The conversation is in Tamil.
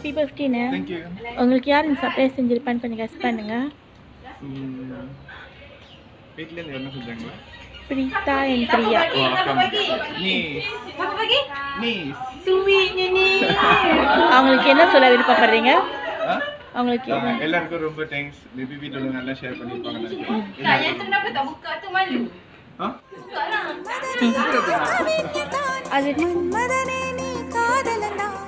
ஹாப்பி பர்த்டேண்ணே தேங்க்யூ உங்களுக்கு யார் இந்த சர்ப்ரைஸ் செஞ்சிருப்பான்னு கொஞ்சம் கெஸ் பண்ணுங்க வீட்லேருந்து என்ன செஞ்சாங்களா பிரீதா என் பிரியா ஓ அக்கா நீ நீ அவங்களுக்கு என்ன சொல்ல விருப்பப்படுறீங்க ஆ? அவங்களுக்கு ஆ, எல்லாருக்கும் ரொம்ப தேங்க்ஸ் மேபி வீட்டில் நல்லா ஷேர் பண்ணியிருப்பாங்க நினைக்கிறேன் ஆ? அது மன்மதனே நீ காதலனா